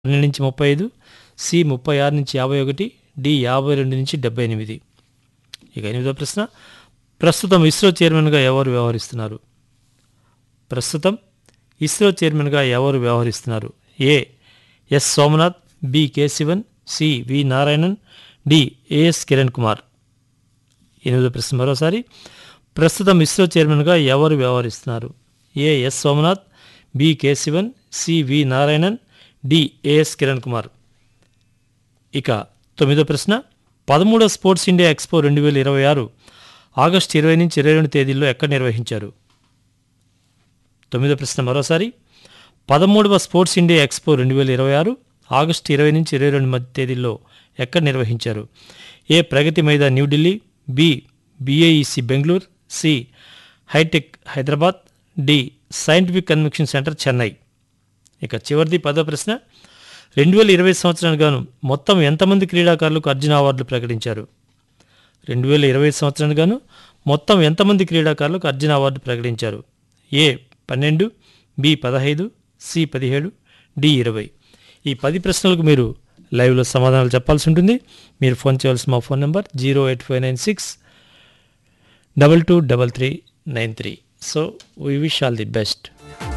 పన్నెండు నుంచి ముప్పై ఐదు సి ముప్పై ఆరు నుంచి యాభై ఒకటి డి యాభై రెండు నుంచి డెబ్బై ఎనిమిది ఇక ఎనిమిదో ప్రశ్న ప్రస్తుతం ఇస్రో చైర్మన్గా ఎవరు వ్యవహరిస్తున్నారు ప్రస్తుతం ఇస్రో చైర్మన్గా ఎవరు వ్యవహరిస్తున్నారు A S Somanath B K Sivan C V Narayanan D AS Kiran Kumar ఎనిమిదో ప్రశ్న మరోసారి ప్రస్తుతం ఇస్రో చైర్మన్గా ఎవరు వ్యవహరిస్తున్నారు A S Somanath B K Sivan C V Narayanan D AS Kiran Kumar ఇక తొమ్మిదో ప్రశ్న పదమూడో స్పోర్ట్స్ ఇండియా ఎక్స్పో రెండు వేల ఇరవై ఆరు ఆగస్టు ఇరవై నుంచి ఇరవై రెండు తేదీల్లో ఎక్కడ నిర్వహించారు తొమ్మిదో ప్రశ్న మరోసారి పదమూడవ స్పోర్ట్స్ ఇండియా ఎక్స్పో రెండు వేల ఇరవై ఆరు ఆగస్టు ఇరవై నుంచి ఇరవై రెండు మధ్య తేదీల్లో ఎక్కడ నిర్వహించారు A Pragati Maidan New Delhi B BIEC Bengaluru C Hitech Hyderabad D scientific convention centre Chennai ఇక చివరిది పదో ప్రశ్న రెండు వేల ఇరవై సంవత్సరానికి గాను మొత్తం ఎంతమంది క్రీడాకారులకు అర్జున అవార్డులు ప్రకటించారు రెండు వేల ఇరవై సంవత్సరానికి గాను మొత్తం ఎంతమంది క్రీడాకారులకు అర్జున అవార్డు ప్రకటించారు ఏ పన్నెండు బి పదహైదు సి పదిహేడు డి ఇరవై ఈ పది ప్రశ్నలకు మీరు లైవ్లో సమాధానాలు చెప్పాల్సి ఉంటుంది మీరు ఫోన్ చేయాల్సిన మా phone number zero eight five nine six double two double three nine three so we wish all the best